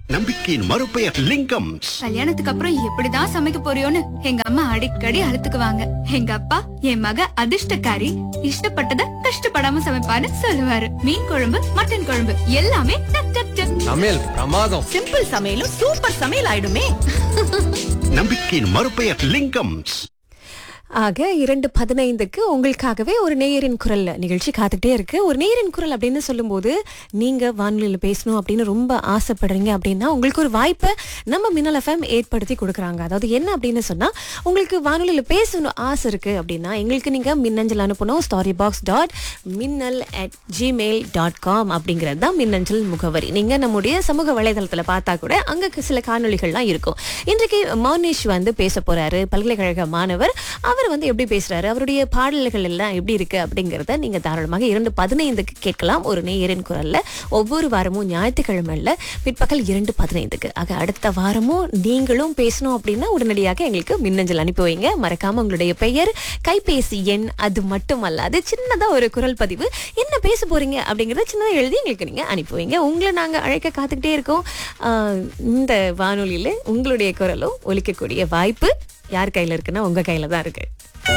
நம்பிக்கையின் மறுபெயர் லிங்கம் கல்யாணத்துக்கு அப்புறம் எப்படிதான் சமைக்க போறியோன்னு எங்க அம்மா அடிக்கடி அழுத்துக்குவாங்க எங்க அப்பா என் மக அதிர்ஷ்டக்காரி இஷ்டப்பட்டத கஷ்டப்படாம சமைப்பான்னு சொல்லுவாரு மீன் குழம்பு மட்டன் குழம்பு எல்லாமே டக் டக் டக். சமையல் பிரமாதம் சிம்பிள் சமையலும் சூப்பர் சமையல் ஆயிடுமே நம்பிக்கையின் மறுபெயர் லிங்கம் ஆக இரண்டு பதினைந்துக்கு உங்களுக்காகவே ஒரு நேயரின் குரல் நிகழ்ச்சி காத்துக்கிட்டே இருக்கு ஒரு நேயரின் குரல் அப்படின்னு சொல்லும்போது நீங்க வானொலியில் பேசணும் அப்படின்னு ரொம்ப ஆசைப்படுறீங்க அப்படின்னா உங்களுக்கு ஒரு வாய்ப்பை நம்ம மின்னல் எஃப்எம் ஏற்படுத்தி கொடுக்குறாங்க அதாவது என்ன அப்படின்னு சொன்னா உங்களுக்கு வானொலியில் பேசணும் ஆசை இருக்கு அப்படின்னா எங்களுக்கு நீங்க மின்னஞ்சல் அனுப்பணும் story box dot minnal at Gmail dot com அப்படிங்கிறது தான் மின்னஞ்சல் முகவரி நீங்க நம்முடைய சமூக வலைதளத்துல பார்த்தா கூட அங்க சில காணொளிகள்லாம் இருக்கும் இன்றைக்கு மௌனேஷ் வந்து பேச போறாரு பல்கலைக்கழக மாணவர் அவர் வந்து எப்படி பேசுறாரு அவருடைய பாடல்கள் எல்லாம் எப்படி இருக்கு அப்படிங்கறத நீங்க தாராளமாக இரண்டு பதினைந்துக்கு கேட்கலாம் ஒரு நேயரின் குரல்ல ஒவ்வொரு வாரமும் ஞாயிற்றுக்கிழமைல பிற்பகல் இரண்டு பதினைந்துக்கு ஆக அடுத்த வாரமும் நீங்களும் பேசணும் அப்படின்னா உடனடியாக எங்களுக்கு மின்னஞ்சல் அனுப்பி வைங்க மறக்காம உங்களுடைய பெயர் கைபேசி எண் அது மட்டுமல்லாது சின்னதா ஒரு குரல் பதிவு என்ன பேச போறீங்க அப்படிங்கறத சின்னதா எழுதி எங்களுக்கு நீங்க அனுப்பி வைங்க உங்களை நாங்க அழைக்க காத்துக்கிட்டே இருக்கோம் ஆஹ் இந்த வானொலியில உங்களுடைய குரலும் ஒலிக்கக்கூடிய வாய்ப்பு யார் கையில இருக்குன்னா உங்க கையில தான் இருக்கு